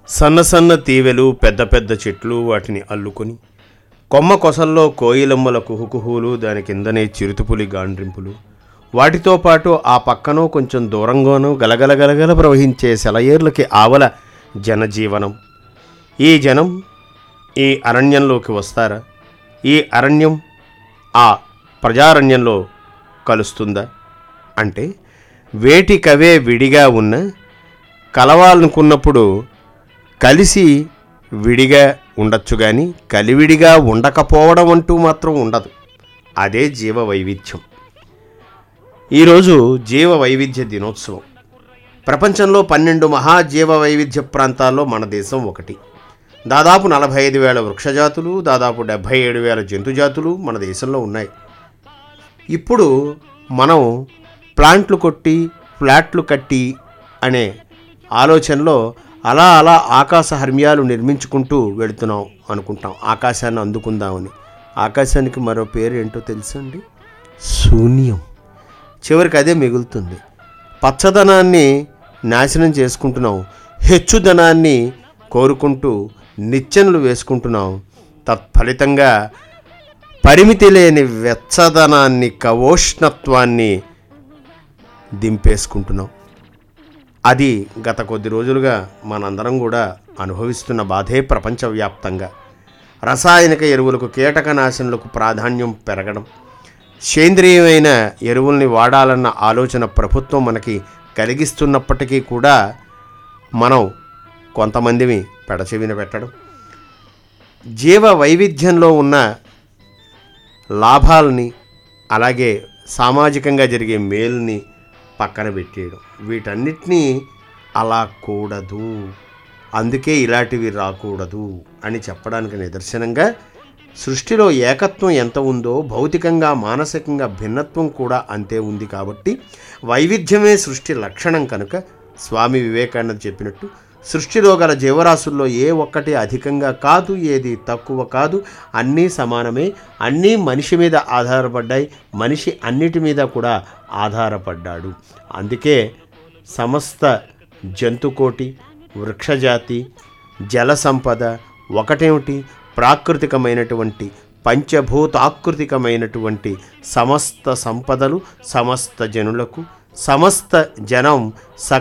సన్న సన్న తీవెలు పెద్ద పెద్ద చెట్లు వాటిని అల్లుకొని కొమ్మ కొసల్లో కోయిలమ్మల కుహుకుహులు దాని కిందనే చిరుతుపులి గాండ్రింపులు వాటితో పాటు ఆ పక్కనో కొంచెం దూరంగానూ గలగల గలగల ప్రవహించే సెలయేర్లకి ఆవల జనజీవనం ఈ జనం ఈ అరణ్యంలోకి వస్తారా ఈ అరణ్యం ఆ ప్రజారణ్యంలో కలుస్తుందా అంటే వేటికవే విడిగా ఉన్న కలవాలనుకున్నప్పుడు కలిసి విడిగా ఉండొచ్చు కానీ కలివిడిగా ఉండకపోవడం అంటూ మాత్రం ఉండదు అదే జీవ వైవిధ్యం ఈరోజు జీవ వైవిధ్య దినోత్సవం ప్రపంచంలో పన్నెండు మహాజీవ వైవిధ్య ప్రాంతాల్లో మన దేశం ఒకటి దాదాపు నలభై ఐదు వేల వృక్షజాతులు దాదాపు డెబ్భై ఏడు వేల జంతుజాతులు మన దేశంలో ఉన్నాయి ఇప్పుడు మనం ప్లాంట్లు కొట్టి ఫ్లాట్లు కట్టి అనే ఆలోచనలో అలా అలా ఆకాశ హర్మ్యాలు నిర్మించుకుంటూ వెళుతున్నాం అనుకుంటాం ఆకాశాన్ని అందుకుందామని ఆకాశానికి మరో పేరు ఏంటో తెలుసండి శూన్యం చివరికి అదే మిగులుతుంది పచ్చదనాన్ని నాశనం చేసుకుంటున్నాం హెచ్చుదనాన్ని కోరుకుంటూ నిచ్చెనలు వేసుకుంటున్నాం తత్ఫలితంగా పరిమితి లేని వెచ్చదనాన్ని కవోష్ణత్వాన్ని దింపేసుకుంటున్నాం అది గత కొద్ది రోజులుగా మనందరం కూడా అనుభవిస్తున్న బాధే ప్రపంచవ్యాప్తంగా రసాయనిక ఎరువులకు కీటకనాశనలకు ప్రాధాన్యం పెరగడం సేంద్రియమైన ఎరువుల్ని వాడాలన్న ఆలోచన ప్రభుత్వం మనకి కలిగిస్తున్నప్పటికీ కూడా మనం కొంతమందిని పెడచెవిన పెట్టడం జీవ వైవిధ్యంలో ఉన్న లాభాలని అలాగే సామాజికంగా జరిగే మేలుని పక్కన పెట్టేయడం వీటన్నిటినీ అలా కూడదు అందుకే ఇలాంటివి రాకూడదు అని చెప్పడానికి నిదర్శనంగా సృష్టిలో ఏకత్వం ఎంత ఉందో భౌతికంగా మానసికంగా భిన్నత్వం కూడా అంతే ఉంది కాబట్టి వైవిధ్యమే సృష్టి లక్షణం కనుక స్వామి వివేకానంద చెప్పినట్టు సృష్టిలో గల జీవరాశుల్లో ఏ ఒక్కటి అధికంగా కాదు ఏది తక్కువ కాదు అన్నీ సమానమే అన్నీ మనిషి మీద ఆధారపడ్డాయి మనిషి అన్నిటి మీద కూడా ఆధారపడ్డాడు అందుకే సమస్త జంతుకోటి వృక్షజాతి జల సంపద ఒకటేమిటి ప్రాకృతికమైనటువంటి పంచభూతాకృతికమైనటువంటి సమస్త సంపదలు సమస్త జనులకు సమస్త జనం స